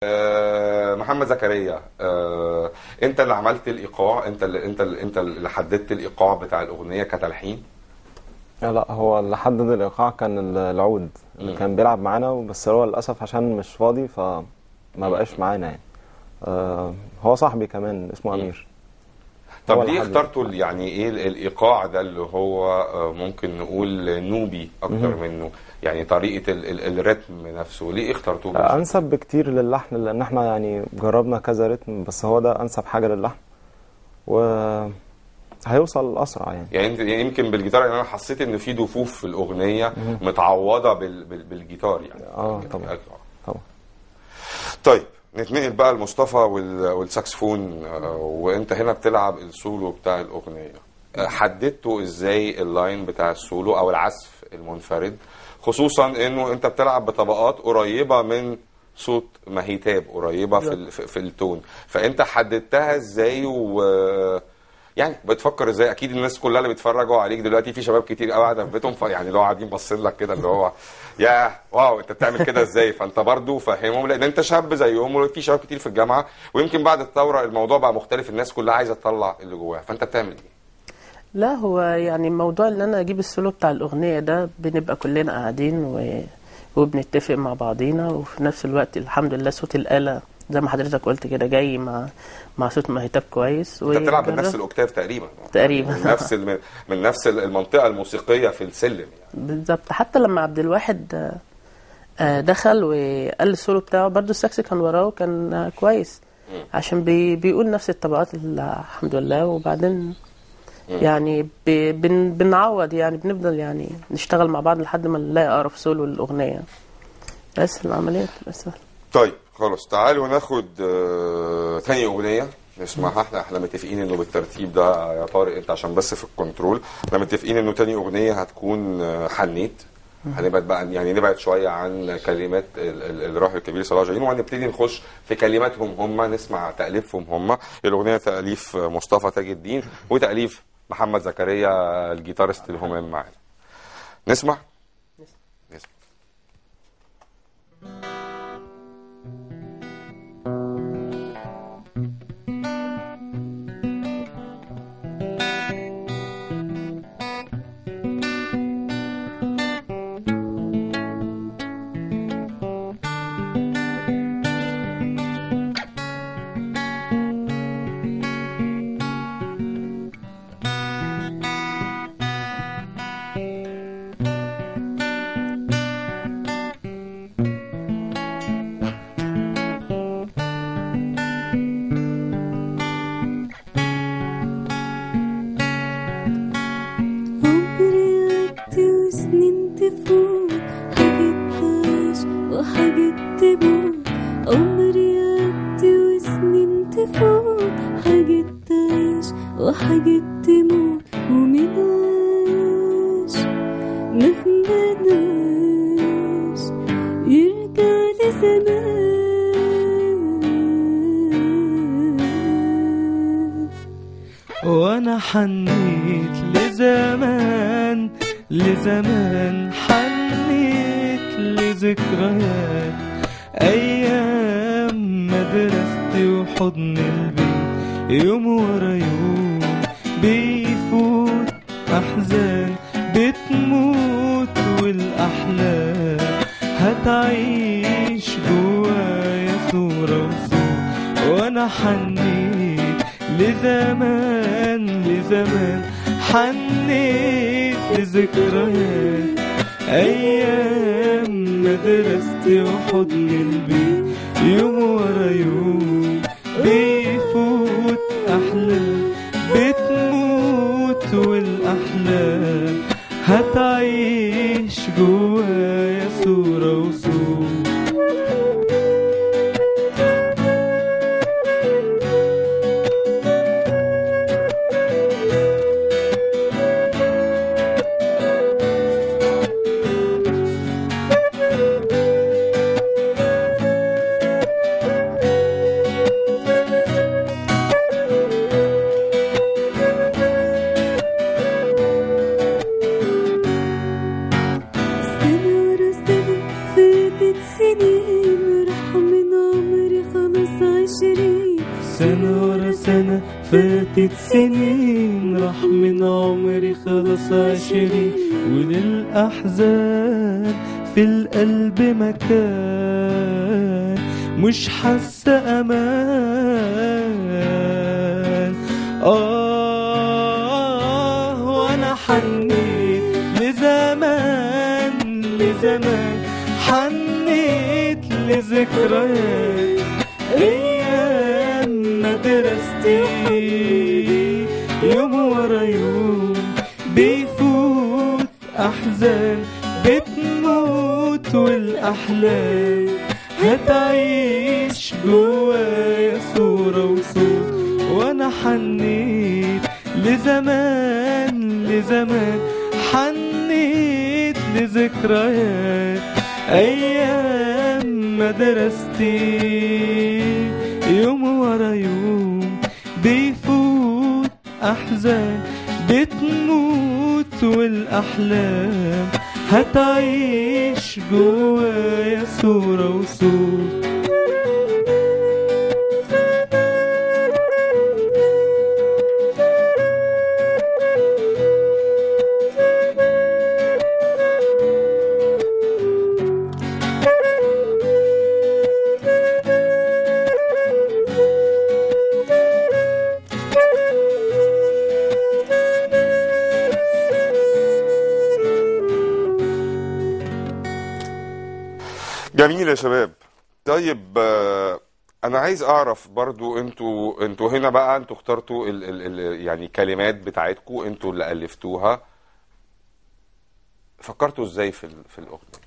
آه، محمد زكريا آه، انت اللي عملت الايقاع انت اللي انت اللي انت اللي حددت الايقاع بتاع الاغنيه كتلحين لا هو اللي حدد الايقاع كان ال- العود اللي مم. كان بيلعب معانا بس هو للاسف عشان مش فاضي فما بقاش معانا يعني آه هو صاحبي كمان اسمه امير هو طب اللي ليه حدد. اخترتوا ال- يعني ايه ال- الايقاع ده اللي هو آه، ممكن نقول نوبي اكتر منه يعني طريقه ال ال الريتم نفسه ليه اخترتوه آه، انسب بكتير للحن لان احنا يعني جربنا كذا رتم بس هو ده انسب حاجه للحن و هيوصل اسرع يعني يعني انت يعني يمكن بالجيتار يعني انا حسيت ان في دفوف في الاغنيه متعوضه بال بال بالجيتار يعني اه طبعا طبعا طيب نتنقل بقى لمصطفى وال- والساكسفون آه، وانت هنا بتلعب السولو بتاع الاغنيه آه، حددتوا ازاي اللاين بتاع السولو او العزف المنفرد خصوصا انه انت بتلعب بطبقات قريبه من صوت مهيتاب قريبه في ال- في في التون فانت حددتها ازاي و يعني بتفكر ازاي اكيد الناس كلها اللي بيتفرجوا عليك دلوقتي في شباب كتير قوي قاعده في بيتهم فيعني لو قاعدين باصين لك كده اللي هو يا واو انت بتعمل كده ازاي فانت برضو فهمهم لان انت شاب زيهم وفي شباب كتير في الجامعه ويمكن بعد الثوره الموضوع بقى مختلف الناس كلها عايزه تطلع اللي جواها فانت بتعمل ايه؟ لا هو يعني موضوع ان انا اجيب السولو بتاع الاغنيه ده بنبقى كلنا قاعدين و... وبنتفق مع بعضينا وفي نفس الوقت الحمد لله صوت الاله زي ما حضرتك قلت كده جاي مع مع صوت مهتاب كويس انت بتلعب من وجرب- نفس الاوكتاف تقريبا تقريبا. من نفس الم- من نفس المنطقه الموسيقيه في السلم يعني بالظبط حتى لما عبد الواحد آه، آه، دخل وقال السولو بتاعه برضو الساكس كان وراه وكان آه، كويس عشان بي بيقول نفس الطبقات الحمد لله وبعدين يعني بي- بن بنعوض يعني بنفضل يعني نشتغل مع بعض لحد ما نلاقي اقرب سولو للاغنيه بس العمليه بتبقى سهله طيب خلاص تعالوا ناخد آه، تاني اغنيه نسمعها احنا احنا متفقين انه بالترتيب ده يا طارق انت عشان بس في الكنترول احنا متفقين انه تاني اغنيه هتكون آه، حنيت هنبعد بقى يعني نبعد شويه عن كلمات ال- ال- الراحل الكبير صلاح جاهين وهنبتدي نخش في كلماتهم هم نسمع تاليفهم هم الاغنيه تاليف مصطفى تاج الدين وتاليف محمد زكريا الجيتارست الهمام معانا نسمع نسمع عمري عدي وسنين تفوت حاجات تعيش وحاجات تموت عمري عدي وسنين تفوت حاجات تعيش وحاجات تموت ومناش مهما ناش يرجع لزمان وانا حنيت لزمان لزمان حنيت لذكريات ايام مدرستي وحضن البيت يوم ورا يوم بيفوت احزان بتموت والاحلام هتعيش جوايا صورة وصورة وانا حنيت لزمان لزمان حنيت لذكريات ايام مدرستي وحضن البيت يوم ورا يوم بيفوت احلام بتموت والاحلام هتعيش جوايا صورة وصورة سنة ورا سنة فاتت سنين راح من عمري خلاص عشرين وللأحزان في القلب مكان مش حاسة أمان آه وأنا حنيت لزمان لزمان حنيت لذكريات أيام مدرستي يوم ورا يوم بيفوت أحزان بتموت والأحلام هتعيش جوايا صورة وصوت وأنا حنيت لزمان لزمان حنيت لذكريات أيام مدرستي يوم ورا يوم بيفوت أحزان بتموت والأحلام هتعيش جوايا صورة وصوت جميل يا شباب طيب آه، انا عايز اعرف برضو انتوا انتوا هنا بقى انتوا اخترتوا ال ال ال يعني كلمات بتاعتكم انتوا اللي الفتوها فكرتوا ازاي في ال في الاغنيه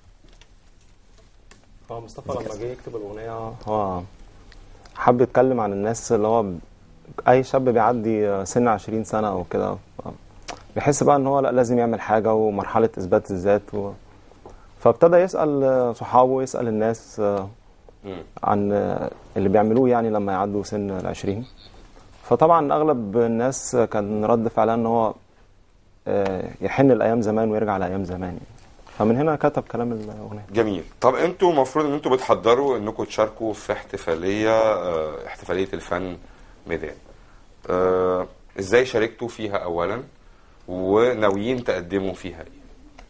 هو مصطفى لما جه يكتب الاغنيه هو حب يتكلم عن الناس اللي هو ب- اي شاب بيعدي سن 20 سنه او كده ف- بيحس بقى ان هو لا لازم يعمل حاجه ومرحله اثبات الذات و... فابتدى يسال صحابه يسال الناس مم. عن اللي بيعملوه يعني لما يعدوا سن العشرين فطبعا اغلب الناس كان رد فعلها ان هو آه، يحن الايام زمان ويرجع لايام زمان يعني. فمن هنا كتب كلام الاغنيه جميل طب انتوا المفروض ان انتوا بتحضروا انكم تشاركوا في احتفاليه آه، احتفاليه الفن ميدان آه، ازاي شاركتوا فيها اولا وناويين تقدموا فيها ايه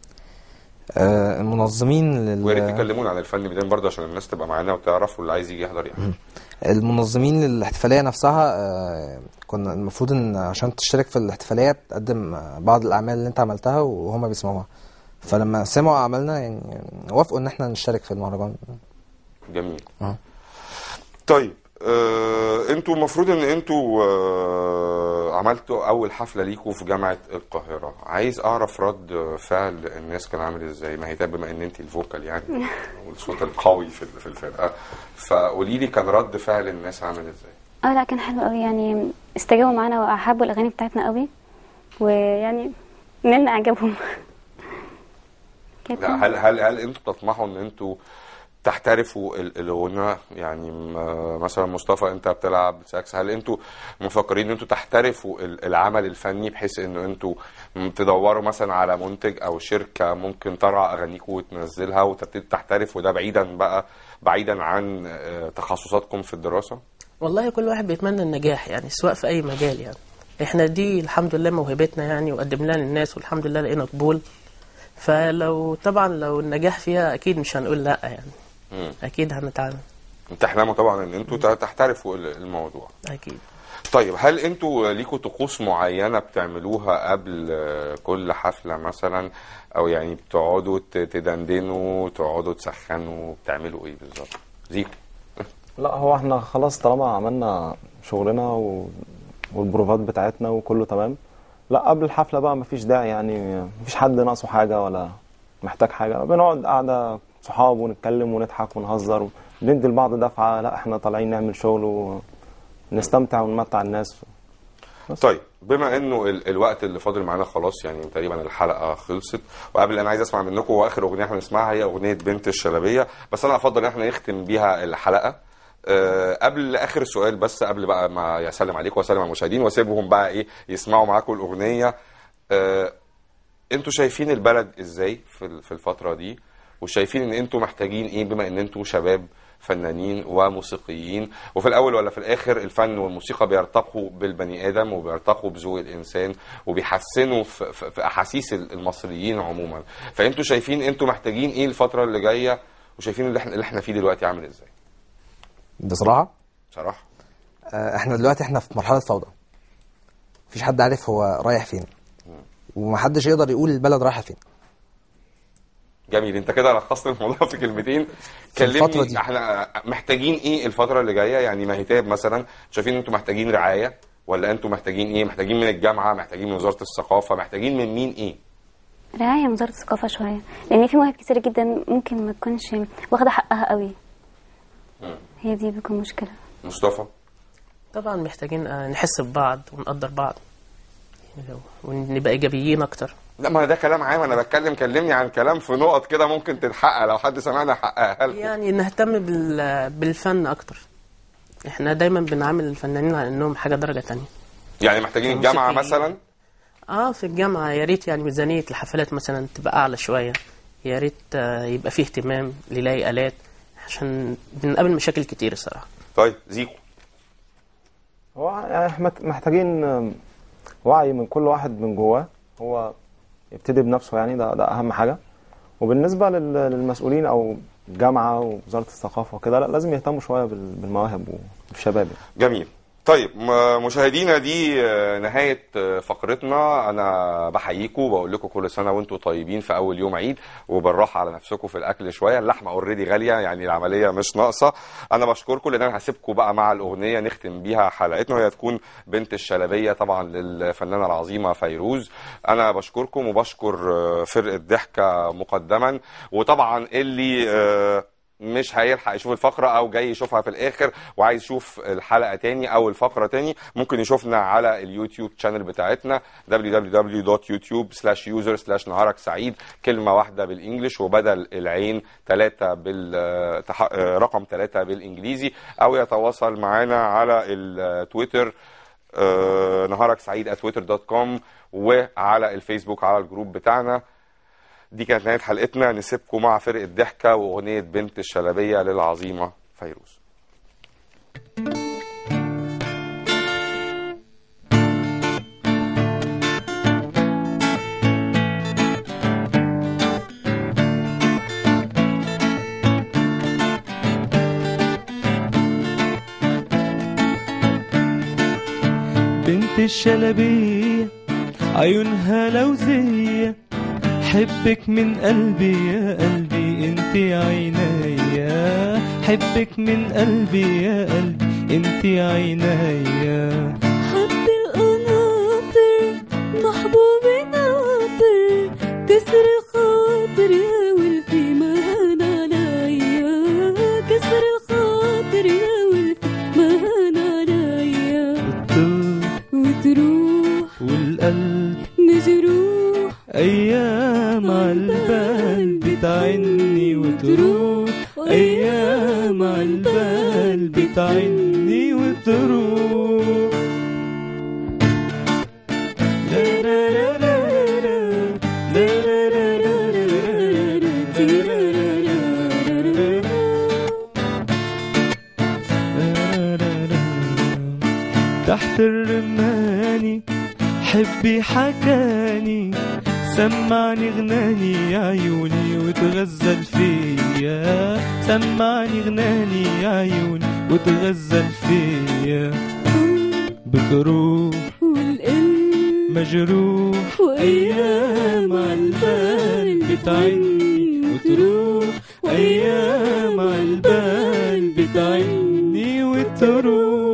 آه، المنظمين ويا ريت لل... تكلمونا عن الفن ميدان برضه عشان الناس تبقى معانا وتعرف واللي عايز يجي يحضر يعني المنظمين للاحتفالية نفسها آه، كنا المفروض ان عشان تشترك في الاحتفالية تقدم آه، بعض الأعمال اللي انت عملتها وهما بيسمعوها فلما سمعوا أعمالنا يعني وافقوا ان احنا نشترك في المهرجان جميل اه. طيب آه، انتوا المفروض ان انتوا آه، عملتوا اول حفله ليكوا في جامعه القاهره عايز اعرف رد فعل الناس كان عامل ازاي ما هي ده بما ان انت الفوكال يعني والصوت القوي في في الفرقه فقولي لي كان رد فعل الناس عامل ازاي اه لا كان حلو قوي يعني استجابوا معانا واحبوا الاغاني بتاعتنا قوي ويعني نلنا اعجابهم كانت لا هل هل هل انتوا تطمحوا ان انتوا تحترفوا ال- الغنى يعني م- مثلا مصطفى انت بتلعب ساكس هل انتوا مفكرين ان انتوا تحترفوا ال- العمل الفني بحيث ان انتوا م- تدوروا مثلا على منتج او شركه ممكن ترعى اغانيكم وتنزلها وتبتدي تحترف وده بعيدا بقى بعيدا عن آه، تخصصاتكم في الدراسه والله كل واحد بيتمنى النجاح يعني سواء في اي مجال يعني احنا دي الحمد لله موهبتنا يعني وقدمناها للناس والحمد لله لقينا قبول فلو طبعا لو النجاح فيها اكيد مش هنقول لا يعني مم. اكيد هنتعامل تحلموا طبعا ان انتوا ت- تحترفوا ال- الموضوع اكيد طيب هل انتوا ليكوا طقوس معينة بتعملوها قبل آه، كل حفلة مثلا او يعني بتقعدوا ت- تدندنوا تقعدوا تسخنوا بتعملوا ايه بالظبط زيكو لا هو احنا خلاص طالما عملنا شغلنا و... والبروفات بتاعتنا وكله تمام لا قبل الحفلة بقى مفيش داعي يعني مفيش حد ناقصه حاجة ولا محتاج حاجة بنقعد قاعدة صحاب ونتكلم ونضحك ونهزر وندي لبعض دفعة لا احنا طالعين نعمل شغل ونستمتع ونمتع الناس طيب بما انه ال- الوقت اللي فاضل معانا خلاص يعني تقريبا الحلقه خلصت وقبل انا عايز اسمع منكم واخر اغنيه احنا نسمعها هي اغنيه بنت الشلبيه بس انا افضل ان احنا نختم بيها الحلقه أه قبل اخر سؤال بس قبل بقى ما يسلم عليكم واسلم على المشاهدين واسيبهم بقى ايه يسمعوا معاكم الاغنيه أه انتوا شايفين البلد ازاي في ال- في الفتره دي وشايفين ان انتوا محتاجين ايه بما ان انتوا شباب فنانين وموسيقيين وفي الاول ولا في الاخر الفن والموسيقى بيرتقوا بالبني ادم وبيرتقوا بذوق الانسان وبيحسنوا في, في, في احاسيس المصريين عموما فانتوا شايفين انتوا محتاجين ايه الفتره اللي جايه وشايفين اللي احنا اللي احنا فيه دلوقتي عامل ازاي بصراحه بصراحه آه، احنا دلوقتي احنا في مرحله فوضى مفيش حد عارف هو رايح فين ومحدش يقدر يقول البلد رايحه فين جميل انت كده لخصت الموضوع في كلمتين في الفترة كلمني دي. احنا محتاجين ايه الفتره اللي جايه يعني مهتاب مثلا شايفين انتوا محتاجين رعايه ولا انتوا محتاجين ايه محتاجين من الجامعه محتاجين من وزاره الثقافه محتاجين من مين ايه رعاية من وزارة الثقافة شوية لأن في مواهب كتير جدا ممكن ما تكونش واخدة حقها قوي هي دي بتكون مشكلة مصطفى طبعا محتاجين آه، نحس ببعض ونقدر بعض ونبقى ايجابيين اكتر لا ما ده كلام عام انا بتكلم كلمني عن كلام في نقط كده ممكن تتحقق لو حد سمعنا حققها لكم يعني نهتم بال- بالفن اكتر احنا دايما بنعامل الفنانين على انهم حاجه درجه تانية يعني محتاجين الجامعه موسيقيين. مثلا اه في الجامعه يا ريت يعني ميزانيه الحفلات مثلا تبقى اعلى شويه يا ريت آه، يبقى فيه اهتمام نلاقي الات عشان بنقابل مشاكل كتير الصراحه طيب زيكو هو يعني احنا محتاجين آم، وعي من كل واحد من جواه هو يبتدي بنفسه يعني ده, ده اهم حاجه وبالنسبه لل- للمسؤولين او الجامعه ووزاره الثقافه وكده لا لازم يهتموا شويه بال- بالمواهب والشباب يعني. جميل طيب م- مشاهدينا دي آه، نهاية آه، فقرتنا أنا بحييكم وبقول لكم كل سنة وأنتم طيبين في أول يوم عيد وبالراحة على نفسكم في الأكل شوية اللحمة أوريدي غالية يعني العملية مش ناقصة أنا بشكركم لأن أنا هسيبكم بقى مع الأغنية نختم بيها حلقتنا وهي تكون بنت الشلبية طبعا للفنانة العظيمة فيروز أنا بشكركم وبشكر آه، فرقة ضحكة مقدما وطبعا اللي آه، مش هيلحق يشوف الفقرة أو جاي يشوفها في الآخر وعايز يشوف الحلقة تاني أو الفقرة تاني ممكن يشوفنا على اليوتيوب شانل بتاعتنا www.youtube slash user slash نهارك سعيد كلمة واحدة بالإنجلش وبدل العين ثلاثة بال تح- رقم ثلاثة بالإنجليزي أو يتواصل معنا على التويتر آه، نهارك سعيد @twitter.com وعلى الفيسبوك على الجروب بتاعنا دي كانت نهايه حلقتنا نسيبكم مع فرقه ضحكه واغنيه بنت الشلبيه للعظيمه فيروز بنت الشلبية عيونها لوزية حبك من قلبي يا قلبي انت عينيا حبك من قلبي يا قلبي انت عينيا حب القناطر محبوبي ناطر كسر خاطر يا ولفي ما هان عليا كسر الخاطر يا ولفي ما هان عليا الطير وتروح والقلب مجروح ايام عالبال بتعني وتروح ايام عالبال بتعني وتروح لا لا لا لا لا لا لا لا لا لا تحت الرماني حبي حكاني سمعني غناني يا عيوني وتغزل فيا سمعني غناني يا عيوني وتغزل فيا بتروح والقلب مجروح وأيام أيام عالبال بتعني وتروح أيام عالبال بتعني وتروح